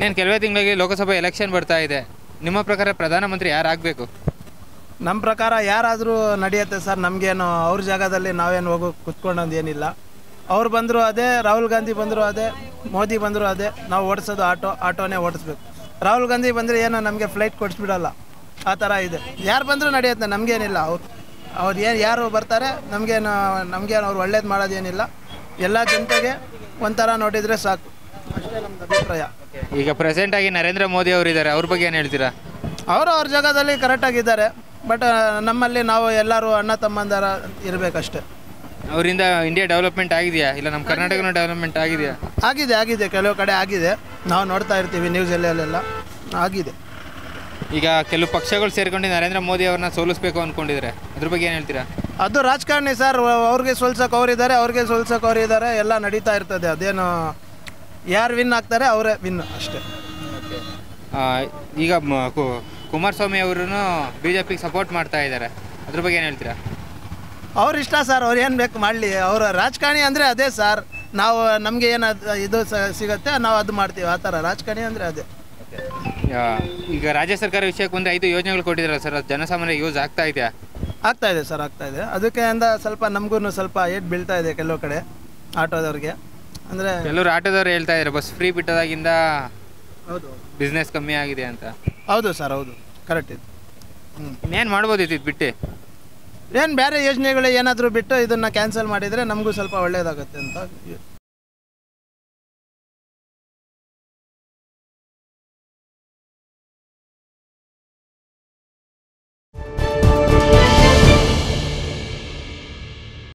ಇನ್ನೇನು ಕೆಲವೇ ತಿಂಗಳಿಗೆ ಲೋಕಸಭಾ ಎಲೆಕ್ಷನ್ ಬರ್ತಾ ಇದೆ ನಿಮ್ಮ ಪ್ರಕಾರ ಪ್ರಧಾನಮಂತ್ರಿ ಯಾರು ಆಗಬೇಕು ನಮ್ಮ ಪ್ರಕಾರ ಯಾರಾದರೂ ನಡೆಯುತ್ತೆ ಸರ್ ನಮಗೇನು ಅವ್ರ ಜಾಗದಲ್ಲಿ ನಾವೇನು ಹೋಗೋ ಕುತ್ಕೊಂಡೊಂದು ಏನಿಲ್ಲ ಅವ್ರು ಬಂದರು ಅದೇ ರಾಹುಲ್ ಗಾಂಧಿ ಬಂದರು ಅದೇ ಮೋದಿ ಬಂದರು ಅದೇ ನಾವು ಓಡಿಸೋದು ಆಟೋ ಆಟೋನೇ ಓಡಿಸ್ಬೇಕು ರಾಹುಲ್ ಗಾಂಧಿ ಬಂದರೆ ಏನೋ ನಮಗೆ ಫ್ಲೈಟ್ ಕೊಡಿಸ್ಬಿಡಲ್ಲ ಆ ಥರ ಇದೆ ಯಾರು ಬಂದರೂ ನಡೆಯುತ್ತೆ ನಮಗೇನಿಲ್ಲ ಅವ್ರು ಅವ್ರು ಏನು ಯಾರು ಬರ್ತಾರೆ ನಮಗೇನು ನಮಗೇನು ಅವ್ರು ಒಳ್ಳೇದು ಮಾಡೋದೇನಿಲ್ಲ ಎಲ್ಲ ಜನತೆಗೆ ಒಂಥರ ನೋಡಿದರೆ ಸಾಕು ಅಷ್ಟೇ ನಮ್ದು ಅಭಿಪ್ರಾಯ ಈಗ ಪ್ರೆಸೆಂಟ್ ಆಗಿ ನರೇಂದ್ರ ಮೋದಿ ಅವರು ಇದ್ದಾರೆ ಅವ್ರ ಬಗ್ಗೆ ಏನು ಹೇಳ್ತೀರಾ ಅವರು ಅವ್ರ ಜಾಗದಲ್ಲಿ ಕರೆಕ್ಟಾಗಿದ್ದಾರೆ ಬಟ್ ನಮ್ಮಲ್ಲಿ ನಾವು ಎಲ್ಲರೂ ಅಣ್ಣ ತಮ್ಮಂದರ ಇರಬೇಕಷ್ಟೆ ಅವರಿಂದ ಇಂಡಿಯಾ ಡೆವಲಪ್ಮೆಂಟ್ ಆಗಿದೆಯಾ ಇಲ್ಲ ನಮ್ಮ ಕರ್ನಾಟಕನೂ ಡೆವಲಪ್ಮೆಂಟ್ ಆಗಿದೆಯಾ ಆಗಿದೆ ಆಗಿದೆ ಕೆಲವು ಕಡೆ ಆಗಿದೆ ನಾವು ನೋಡ್ತಾ ಇರ್ತೀವಿ ನ್ಯೂಸಲ್ಲೆಲ್ಲ ಆಗಿದೆ ಈಗ ಕೆಲವು ಪಕ್ಷಗಳು ಸೇರ್ಕೊಂಡು ನರೇಂದ್ರ ಮೋದಿ ಅವ್ರನ್ನ ಸೋಲಿಸ್ಬೇಕು ಅಂದ್ಕೊಂಡಿದ್ದಾರೆ ಅದ್ರ ಬಗ್ಗೆ ಏನು ಹೇಳ್ತೀರಾ ಅದು ರಾಜಕಾರಣಿ ಸರ್ ಅವ್ರಿಗೆ ಸೋಲ್ಸೋಕೆ ಅವರಿದ್ದಾರೆ ಅವ್ರಿಗೆ ಸೋಲ್ಸೋಕೆ ಅವರಿದ್ದಾರೆ ಎಲ್ಲ ನಡೀತಾ ಇರ್ತದೆ ಅದೇನು ಯಾರು ವಿನ್ ಆಗ್ತಾರೆ ಅವರೇ ವಿನ್ ಅಷ್ಟೇ ಆ, ಈಗ ಮ- ಕು- ಕುಮಾರಸ್ವಾಮಿ ಅವರು ಬಿ ಜೆ ಪಿಗೆ ಸಪೋರ್ಟ್ ಮಾಡ್ತಾ ಇದ್ದಾರೆ ಅದ್ರ ಬಗ್ಗೆ ಏನು ಹೇಳ್ತೀರಾ ಅವ್ರ ಇಷ್ಟ ಸರ್ ಅವ್ರು ಏನು ಬೇಕು ಮಾಡಲಿ ಅವರ ರಾಜಕಾರಣಿ ಅಂದರೆ ಅದೇ ಸರ್ ನಾವು ನಮಗೆ ಏನು ಅದ್- ಇದು ಸ- ಸಿಗತ್ತೆ ನಾವು ಅದು ಮಾಡ್ತೀವಿ ಆ ಥರ ರಾಜಕಾರಣಿ ಅಂದರೆ ಅದೇ ಆ, ಈಗ ರಾಜ್ಯ ಸರ್ಕಾರ ವಿಷಯಕ್ಕೆ ಬಂದರೆ ಐದು ಯೋಜನೆಗಳು ಕೊಟ್ಟಿದ್ದಾರೆ ಸರ್ ಅದು ಜನಸಾಮಾನ್ಯ ಯೂಸ್ ಆಗ್ತಾ ಇದೆಯಾ ಆಗ್ತಾ ಇದೆ ಸರ್ ಆಗ್ತಾ ಇದೆ ಅದಕ್ಕೆ ಅಂದ ಸ್ವಲ್ಪ ನಮಗೂ ಸ್ವಲ್ಪ ಏಟ್ ಬೀಳ್ತಾ ಇದೆ ಕೆಲವು ಕಡೆ ಆಟೋದವ್ರಿಗೆ ಅಂದರೆ ಕೆಲವರು ಆಟೋದವ್ರು ಹೇಳ್ತಾ ಇದ್ದಾರೆ ಬಸ್ ಫ್ರೀ ಬಿಟ್ಟದಾಗಿಂದ ಹೌದು ಬಿಸ್ನೆಸ್ ಕಮ್ಮಿ ಆಗಿದೆ ಅಂತ ಹೌದು ಸರ್ ಹೌದು ಕರೆಕ್ಟ್ ಇದು ಹ್ಞೂ ಇನ್ನೇನು ಮಾಡ್ಬೋದಿತ್ತು ಇದು ಬಿಟ್ಟು ಏನು ಬೇರೆ ಯೋಜನೆಗಳು ಏನಾದರೂ ಬಿಟ್ಟು ಇದನ್ನು ಕ್ಯಾನ್ಸಲ್ ಮಾಡಿದರೆ ನಮಗೂ ಸ್ವಲ್ಪ ಒಳ್ಳೆಯದಾಗುತ್ತೆ ಅಂತ